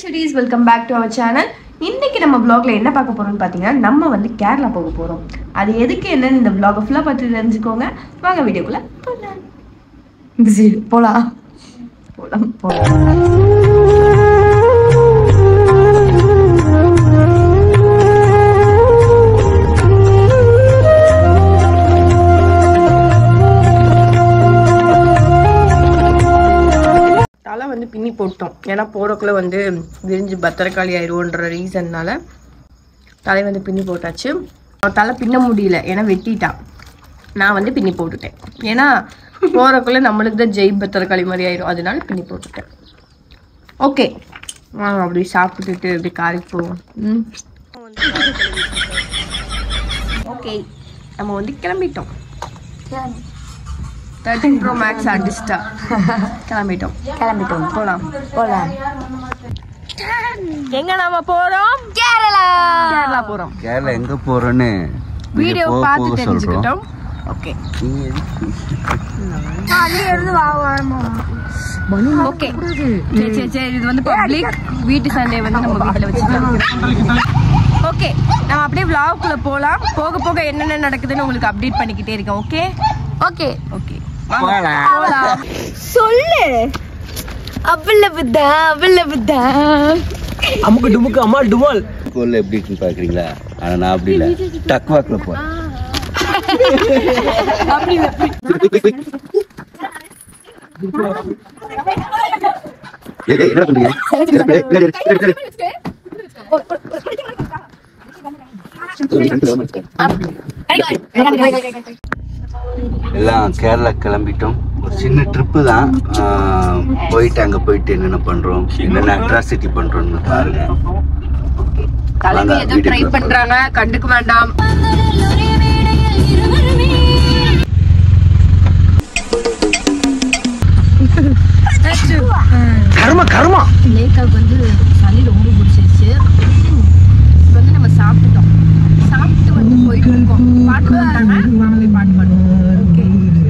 சுடீஸ் welcome back to our channel இன்னைக்கு நம்ம vlogல என்ன பார்க்க போறோம்னு பார்த்தீங்கன்னா நம்ம வந்து கேரளா போக போறோம் அது எதுக்கு என்னன்னு இந்த vlog ஃபுல்லாக பார்த்து தெரிஞ்சுக்கோங்க வாங்க வீடியோக்குள்ள போகலாம் இந்த சைடு போலாம் போலாம் போலாம் தலை வந்து பின்னி போட்டோம் ஏன்னா போறக்குள்ள வந்து விரிஞ்சு பத்திரக்காளி ஆயிடுவோன்ற ரீசன்னால தலை வந்து பின்னி போட்டாச்சு அவன் தலை பின்ன முடியல ஏன்னா வெட்டிட்டான் நான் வந்து பின்னி போட்டுட்டேன் ஏன்னா போறக்குள்ள நம்மளுக்கு தான் ஜெய் பத்திரக்காளி மாதிரி ஆயிடும் அதனால பின்னி போட்டுட்டேன் ஓகே வாங்க அப்படி சாப்பிட்டுட்டு அப்படி காரிக்கு போவோம் ம் ஓகே நம்ம வந்து கிளம்பிட்டோம் தேர்ட்டின் ப்ரோ மேக்ஸ் அடிச்சிட்டா கிளம்பிட்டோம் கிளம்பிட்டோம் போலாம் போலாம் எங்க நாம போறோம் கேரளா கேரளா போறோம் கேரளா எங்க போறோன்னு வீடியோ போக பார்த்து போக சொல்றோம் தெரிஞ்சுக்கிட்டோம் ஓகே நீங்க எதுக்கு ஓகே சரி சரி சரி இது வந்து பப்ளிக் வீட்டு சண்டே வந்து நம்ம வீட்டில் வச்சுக்கலாம் ஓகே நம்ம அப்படியே vlog-குள்ள போகலாம் போக போக என்னென்ன நடக்குதுன்னு உங்களுக்கு அப்டேட் பண்ணிக்கிட்டே இருக்கேன் ஓகே ஓகே ஓகே போகலாம். சொல்லு அவ்வளவுதா அவ்வளவுதா அமுக்கு டுமுக்கு அம்மா டுமால் கோல்ல எப்படி இருக்குன்னு பாக்குறீங்களா ஆனா நான் அப்படி இல்ல டக்வாக்ல போறேன் ஏய், ஏய், என்ன பண்றீங்க? ஏய், ஏய், ஏய், ஏய், ஏய். எல்லாம் கேரளா கிளம்பிட்டோம் ஒரு சின்ன ட்ரிப்பு தான் ஆஹ், போயிட்டு அங்க போயிட்டு என்னென்ன பண்றோம் என்னென்ன அட்ராசிட்டி பண்றோம்னு பாருங்க தலைவி வாங்க, ஏதோ ட்ரை வீட்டுக்குள்ள பண்றாங்க கண்டுக்க வேண்டாம் கர்ம கர்மா லேக்காவுக்கு வந்து சளி ரொம்ப பிடிச்சிருச்சு இப்போ வந்து நம்ம சாப்பிட்டுட்டோம் சாப்பிட்டு வந்து போயிட்டு இருக்கோம் பாட்டு போட்டாங்க போய் பாட்டு பாடுவோம் ஓகே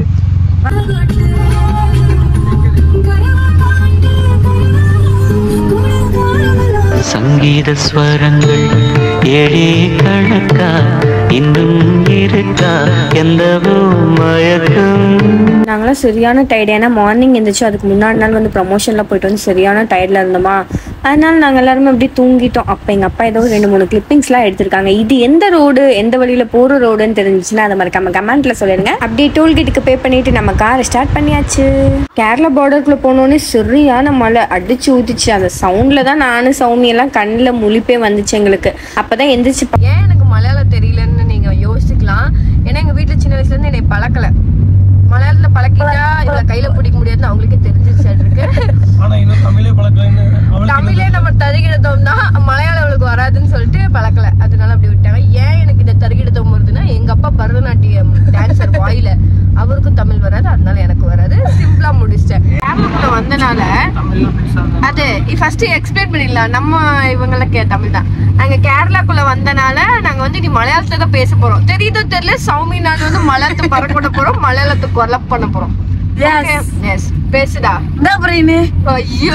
சங்கீத ஸ்வரங்கள் ஏழே கணக்கா இன்னும் இருக்கா எந்தவோ மயக்கம் நாங்களாம் சரியான டயர்டு ஏன்னா மார்னிங் எழுந்திரிச்சு அதுக்கு முன்னாடி நாள் வந்து ப்ரமோஷனில் போயிட்டு வந்து சரியான டயர்டில் இருந்தோமா அதனால நாங்கள் எல்லாருமே அப்படியே தூங்கிட்டோம் அப்போ எங்கள் அப்பா ஏதோ ரெண்டு மூணு கிளிப்பிங்ஸ்லாம் எடுத்திருக்காங்க இது எந்த ரோடு எந்த வழியில் போகிற ரோடுன்னு தெரிஞ்சிச்சுன்னா அதை மறக்காம கமெண்ட்டில் சொல்லிடுங்க அப்படியே டோல்கேட்டுக்கு பே பண்ணிட்டு நம்ம காரை ஸ்டார்ட் பண்ணியாச்சு கேரளா பார்டருக்குள்ளே போனோடனே சரியான மழை அடிச்சு ஊத்திச்சு அந்த சவுண்டில் தான் நானும் சௌமியெல்லாம் கண்ணில் முழிப்பே வந்துச்சு எங்களுக்கு அப்போ தான் எந்திரிச்சு ஏன் எனக்கு மலையாளம் தெரியலன்னு நீங்க யோசிக்கலாம் ஏன்னா எங்க வீட்ல சின்ன வயசுல இருந்து என்னை பழக்கல மலையாளத்துல பழக்கிட்டா இதுல கையில பிடிக்க முடியாதுன்னு அவங்களுக்கே தெரிஞ்சிச்சு இருக்கு ஆனா இன்னும் தமிழே பழக்கலைன்னு அவளுக்கு தமிழே நம்ம தருகிடத்தோம் தான் மலையாளம் அவளுக்கு வராதுன்னு சொல்லிட்டு பழக்கல அதனால அப்படி விட்டாங்க ஏன் எனக்கு இந்த தருகிடத்தோம் வருதுன்னா எங்க அப்பா பரதநாட்டியம் டான்சர் வாயில அவருக்கும் தமிழ் வராது அதனால எனக்கு வராது சிம்பிளா முடிச்சிட்டேன் கேரளாக்குள்ள வந்தனால அது ஃபர்ஸ்ட் எக்ஸ்பிளைன் பண்ணிடலாம் நம்ம இவங்கெல்லாம் கே தமிழ் தான் நாங்க கேரளாக்குள்ள வந்தனால நாங்க வந்து இனி மலையாளத்துல தான் பேச போறோம் தெரியுதோ தெரியல சௌமி நாங்க வந்து மலையாளத்தை பறக்கொட போறோம் மலையாளத்தை கொலப் பண்ண போறோம் எஸ் பேசுடா ஐயோ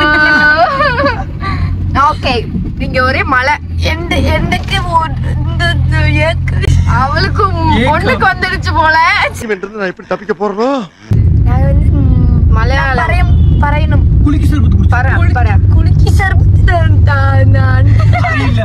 ஓகே நீங்க ஒரே மழை எந்த எந்தக்கு ஒரு- இந்த இந்த ஏக்கு- அவளுக்கும் பொண்ணுக்கு வந்துடுச்சு போல நான் எப்படி தப்பிக்க போறனோ நான் வந்து ம், மலையாளம் பறையணும் குளிக்கு சர்பத்து குடிச்சு பர பர குலுக்கி சர்பத்து தான் தான் நான் இல்ல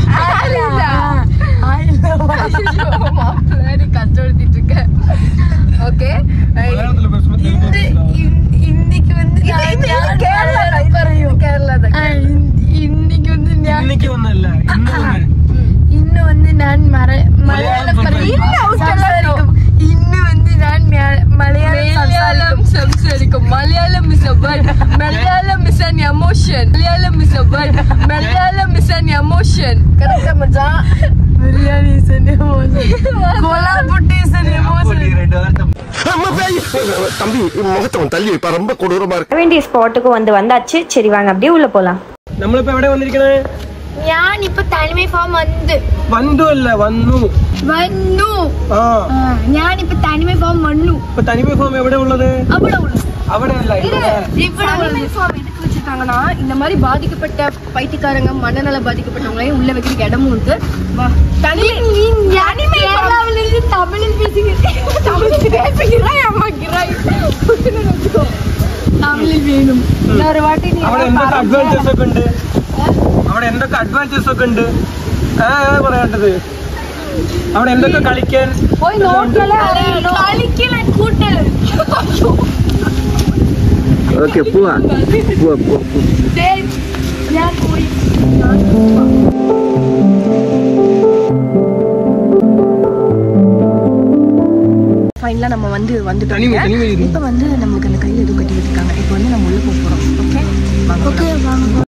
கஷ்டப்படுத்திட்டு இருக்க ஓகே மலையாளத்துல பேசும்போது தெலுங்கு இன்னைக்கு வந்து கேரளா கேரளா தான் இன்னைக்கு வந்து இன்னைக்கு ஒண்ணும் இல்ல இன்னும் ஒண்ணு. இன்னும் வந்து நான் மர மலையாளம் மலையாளம் இன்னும் வந்து நான் ம- மலையாளம் சம்சாரிக்கும் Malayalam is a word Malayalam is an emotion Malayalam is a word Malayalam is an emotion கரெக்டா மச்சான் பிரியாணி இஸ் an emotion கோலா புட்டி இஸ் an emotion தம்பி முகத்தை தள்ளி வைப்பா ரொம்ப கொடூரமா இருக்கு வர வேண்டிய ஸ்பாட்டுக்கு வந்து வந்தாச்சு சரி வாங்க அப்படியே உள்ளே போகலாம் നമ്മളിപ്പോ എവിടെ വന്നിരിക്കണേ ഞാൻ ഇപ്പൊ തനിമ ഫോം വന്ന് വന്നു അല്ല വന്നു വന്നു ആ ഞാനിപ്പോ തനിമ ഫോം വന്നു ഇപ്പൊ തനിമ ഫോം എവിടെ ഉള്ളത് അവിടെ ഉള്ളു അവിടെ അല്ല ഇവിടെ ഇവിടെ ഫോം എதுக்கு வச்சிருக்காங்க இருக்காங்கன்னா இந்த மாதிரி பாதிக்கப்பட்ட பைத்தியக்காரங்க மனநல பாதிக்கப்பட்டவங்களையும் உள்ள வைக்கிறதுக்கு இடமும் இருக்கு வா தனி தனிமை இருந்து தமிழில் பேசுகிறேன் தமிழில் பேசுகிறாய் அம்மா கிராய் வச்சுக்கோ தமிழில் വേണം ഒരു വാട്ടി നീ അവിടെ എന്തൊക്കെ അഡ്വാൻറ്റേജസ് ഒക്കെ ഉണ്ട് അവിടെ എന്തൊക്കെ അഡ്വാൻറ്റേജസ് ഒക്കെ ഉണ്ട് ആ ഏതാ പറയേണ്ടത് അവിടെ എന്തൊക്കെ കളിക്കാൻ പോയി നോക്കല കളിക്കല കൂട്ടൽ ஓகே பூவா பூவா பூ பூ ഞാൻ പോയി ஃபைனலாக நம்ம வந்து வந்துட்டோம் தனிமை, தனிமை இரு. இப்போ வந்து நம்மளுக்கு அந்த கையில் எதுவும் கட்டி வச்சிருக்காங்க இப்போ வந்து நம்ம உள்ள போக போகிறோம் ஓகே ஓகே வாங்க